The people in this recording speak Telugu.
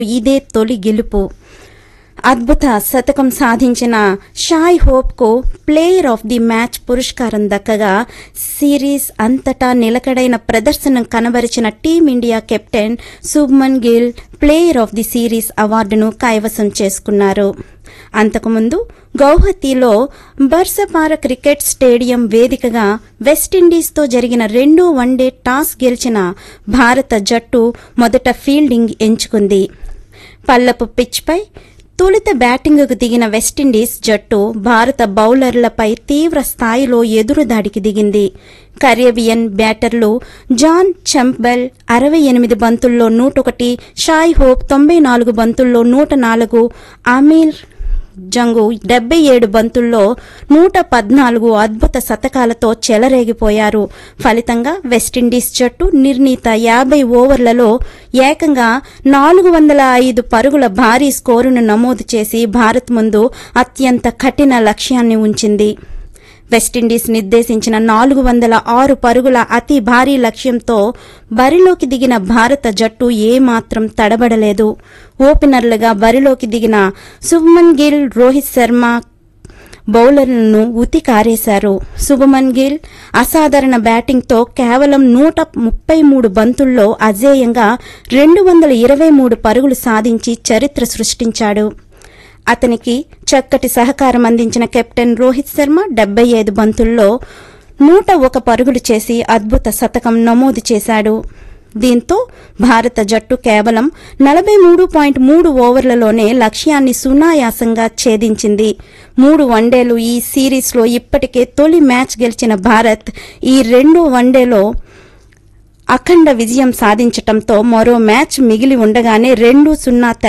ఇదే తొలి గెలుపు అద్భుత శతకం సాధించిన షాయ్ హోప్కు ప్లేయర్ ఆఫ్ ది మ్యాచ్ పురస్కారం దక్కగా సిరీస్ అంతటా నిలకడైన ప్రదర్శన కనబరిచిన Team India captain Shubman Gill player of the series అవార్డును కైవసం చేసుకున్నారు అంతకుముందు గౌహతిలో బర్సపార క్రికెట్ స్టేడియం వేదికగా వెస్టిండీస్తో జరిగిన రెండో వన్డే టాస్ గెలిచిన భారత జట్టు మొదట ఫీల్డింగ్ ఎంచుకుంది పల్లపు పిచ్పై తొలుత బ్యాటింగుకు దిగిన వెస్టిండీస్ జట్టు భారత బౌలర్లపై తీవ్ర స్థాయిలో ఎదురుదాడికి దిగింది కరేబియన్ బ్యాటర్లు జాన్ చెంబెల్ అరవై ఎనిమిది బంతుల్లో నూటొకటి షాయ్ హోప్ తొంభై నాలుగు బంతుల్లో నూట నాలుగు అమీర్ జంగు డెబ్బై ఏడు బంతుల్లో నూట పద్నాలుగు అద్భుత శతకాలతో చెలరేగిపోయారు ఫలితంగా వెస్టిండీస్ జట్టు నిర్ణీత యాభై ఓవర్లలో ఏకంగా నాలుగు వందల ఐదు పరుగుల భారీ స్కోరును నమోదు చేసి భారత్ ముందు అత్యంత కఠిన లక్ష్యాన్ని ఉంచింది వెస్టిండీస్ నిర్దేశించిన నాలుగు వందల ఆరు పరుగుల అతి భారీ లక్ష్యంతో బరిలోకి దిగిన భారత జట్టు ఏమాత్రం తడబడలేదు ఓపెనర్లుగా బరిలోకి దిగిన శుభ్మన్ గిల్ రోహిత్ శర్మ బౌలర్లను ఉతికారేశారు శుభమన్ గిల్ అసాధారణ బ్యాటింగ్తో కేవలం నూట ముప్పై మూడు బంతుల్లో అజేయంగా రెండు వందల ఇరవై మూడు పరుగులు సాధించి చరిత్ర సృష్టించాడు అతనికి చక్కటి సహకారం అందించిన కెప్టెన్ రోహిత్ శర్మ డెబ్బై ఐదు బంతుల్లో నూట ఒక పరుగులు చేసి అద్భుత శతకం నమోదు చేశాడు దీంతో భారత జట్టు కేవలం నలభై మూడు పాయింట్ మూడు ఓవర్లలోనే లక్ష్యాన్ని సునాయాసంగా ఛేదించింది మూడు వన్డేలు ఈ సిరీస్లో ఇప్పటికే తొలి మ్యాచ్ గెలిచిన భారత్ ఈ రెండో వన్డేలో అఖండ విజయం సాధించటంతో మరో మ్యాచ్ మిగిలి ఉండగానే రెండు సున్నా